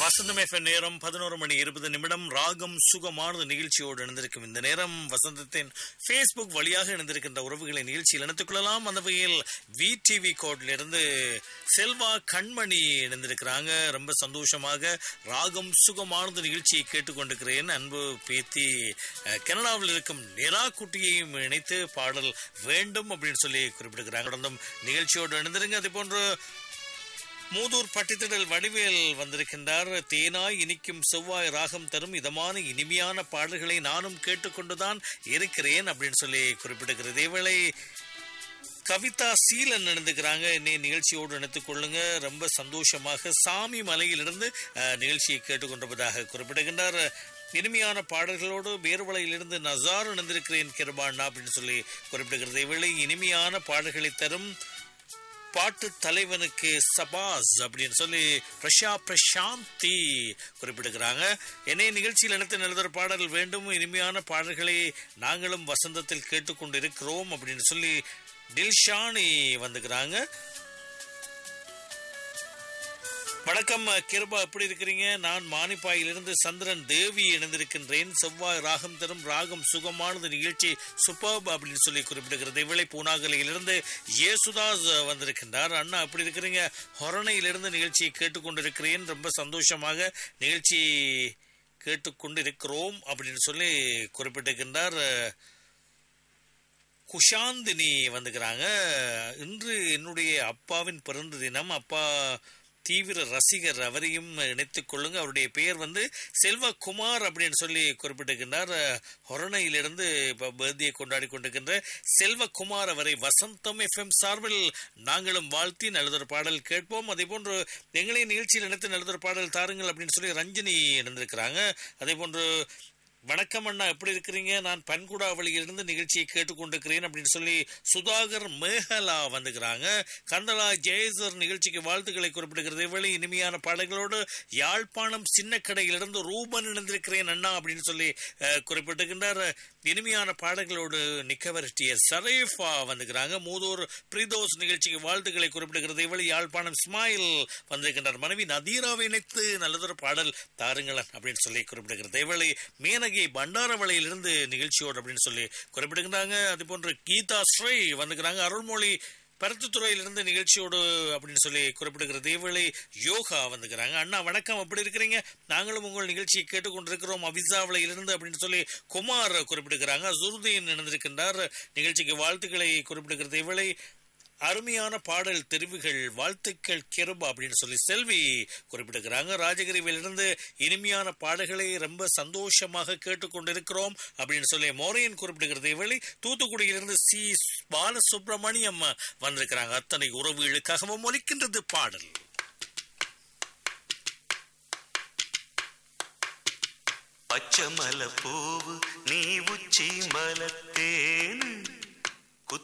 வசந்தம் FM நேரம் பதினோரு மணி இருபது நிமிடம் ராகம் சுகமானது நிகழ்ச்சியோடு இணைந்திருக்கும் இந்த நேரம் வசந்தத்தின் ஃபேஸ்புக் வழியாக இணைந்திருக்கின்ற உறவுகளை நிகழ்ச்சியில் இணைத்துக் கொள்ளலாம் அந்த வகையில் வி டிவி கோட்ல இருந்து செல்வா கண்மணி இணைந்திருக்கிறாங்க ரொம்ப சந்தோஷமாக ராகம் சுகமானது நிகழ்ச்சியை கேட்டுக்கொண்டிருக்கிறேன் அன்பு பேத்தி அஹ், கனடாவில் இருக்கும் நிரா குட்டியையும் இணைத்து பாடல் வேண்டும் அப்படின்னு சொல்லி குறிப்பிடுகிறாங்க தொடர்ந்தும் நிகழ்ச்சியோடு இணைந்திருங்க அதே போன்று மூதூர் பட்டித்திடல் வடிவேல் வந்திருக்கின்றார் தேனாய் இனிக்கும் செவ்வாய் ராகம் தரும் இதமான இனிமையான பாடல்களை நானும் கேட்டுக்கொண்டுதான் இருக்கிறேன் அப்படின்னு சொல்லி குறிப்பிடுகிறது இதேவேளை கவிதா சீலன் நடந்துக்கிறாங்க என்னை நிகழ்ச்சியோடு இணைத்துக் கொள்ளுங்க ரொம்ப சந்தோஷமாக சாமி மலையிலிருந்து அஹ், நிகழ்ச்சியை கேட்டுக்கொண்டிருப்பதாக குறிப்பிடுகின்றார் இனிமையான பாடல்களோடு பேர்வளையிலிருந்து நசார் இணைந்திருக்கிறேன் கிருபாண்ணா அப்படின்னு சொல்லி குறிப்பிடுகிறது இவளை இனிமையான பாடல்களை தரும் பாட்டு தலைவனுக்கு சபாஸ் அப்படின்னு சொல்லி பிரஷா பிரசாந்தி குறிப்பிடுகிறாங்க என்னை நிகழ்ச்சியில் இணைத்து எழுதுகிற பாடல் வேண்டும் இனிமையான பாடல்களை நாங்களும் வசந்தத்தில் கேட்டுக்கொண்டு இருக்கிறோம் அப்படின்னு சொல்லி டில்ஷானி வந்துக்கிறாங்க வணக்கம் கிருபா எப்படி இருக்கிறீங்க நான் மானிப்பாயிலிருந்து சந்திரன் தேவி இணைந்திருக்கின்றேன் செவ்வாய் ராகம் தரும் ராகம் சுகமானது நிகழ்ச்சி சூப்பர்ப் அப்படின்னு சொல்லி குறிப்பிடுகிறது இவளை பூனாகலையிலிருந்து இயேசுதாஸ் வந்திருக்கின்றார் அண்ணா எப்படி இருக்கிறீங்க ஹொரணையிலிருந்து நிகழ்ச்சியை கேட்டுக்கொண்டிருக்கிறேன் ரொம்ப சந்தோஷமாக நிகழ்ச்சி கேட்டுக்கொண்டு இருக்கிறோம் அப்படின்னு சொல்லி குறிப்பிட்டிருக்கின்றார் குஷாந்தினி வந்துக்கிறாங்க இன்று என்னுடைய அப்பாவின் பிறந்த தினம் அப்பா தீவிர ரசிகர் அவரையும் இணைத்துக் கொள்ளுங்க அவருடைய பெயர் வந்து செல்வகுமார் அப்படின்னு சொல்லி குறிப்பிட்டிருக்கின்றார் ஹொரணையிலிருந்து இப்போ பர்த்டே கொண்டாடி கொண்டிருக்கின்ற செல்வகுமார் அவரை வசந்தம் எஃப்எம் சார்பில் நாங்களும் வாழ்த்தி நல்லதொரு பாடல் கேட்போம் அதே போன்று எங்களை நிகழ்ச்சியில் இணைத்து நல்லதொரு பாடல் தாருங்கள் அப்படின்னு சொல்லி ரஞ்சினி இணைந்திருக்கிறாங்க அதே போன்று வணக்கம் அண்ணா எப்படி இருக்கிறீங்க நான் பன்குடாவளியிலிருந்து நிகழ்ச்சியை கேட்டுக்கொண்டிருக்கிறேன் அப்படின்னு சொல்லி சுதாகர் மேகலா வந்துக்கிறாங்க கந்தலா ஜெயசர் நிகழ்ச்சிக்கு வாழ்த்துக்களை குறிப்பிடுகிறது இவளை இனிமையான பாடல்களோடு யாழ்ப்பாணம் சின்ன கடையிலிருந்து ரூபன் இணைந்திருக்கிறேன் அண்ணா அப்படின்னு சொல்லி அஹ், குறிப்பிட்டிருக்கின்றார் இனிமையான பாடல்களோடு நிக்கவரட்டிய சரேஃபா வந்துக்கிறாங்க மூதூர் பிரீதோஸ் நிகழ்ச்சிக்கு வாழ்த்துக்களை குறிப்பிடுகிறது இவளை யாழ்ப்பாணம் இஸ்மாயில் வந்திருக்கின்றார் மனைவி நதீராவை இணைத்து நல்லதொரு பாடல் தாருங்களன் அப்படின்னு சொல்லி குறிப்பிடுகிறது இவளை மேனகை பண்டாரவளையிலிருந்து நிகழ்ச்சியோடு அப்படின்னு சொல்லி குறிப்பிடுகின்றாங்க அது போன்று கீதா ஸ்ரீ வந்துக்கிறாங்க அருள்மொழி பருத்துத்துறையிலிருந்து நிகழ்ச்சியோடு அப்படின்னு சொல்லி குறிப்பிடுகிறது இவளை யோகா வந்துக்கிறாங்க அண்ணா வணக்கம் எப்படி இருக்கிறீங்க நாங்களும் உங்கள் நிகழ்ச்சியை கேட்டுக்கொண்டிருக்கிறோம் அவிசாவில இருந்து அப்படின்னு சொல்லி குமார் குறிப்பிடுகிறாங்க சுருதீன் இணைந்திருக்கின்றார் நிகழ்ச்சிக்கு வாழ்த்துக்களை குறிப்பிடுகிறது இவளை அருமையான பாடல் தெரிவுகள் வாழ்த்துக்கள் கிருபா அப்படின்னு சொல்லி செல்வி குறிப்பிடுகிறாங்க ராஜகிரிவிலிருந்து இனிமையான பாடல்களை ரொம்ப சந்தோஷமாக கேட்டுக்கொண்டிருக்கிறோம் அப்படின்னு சொல்லி மோரையன் குறிப்பிடுகிறது இவளை தூத்துக்குடியிலிருந்து சி பாலசுப்ரமணியம் வந்திருக்கிறாங்க அத்தனை உறவுகளுக்காகவும் ஒலிக்கின்றது பாடல் பச்சை மலை பூவு நீ உச்சி மலத்தேனு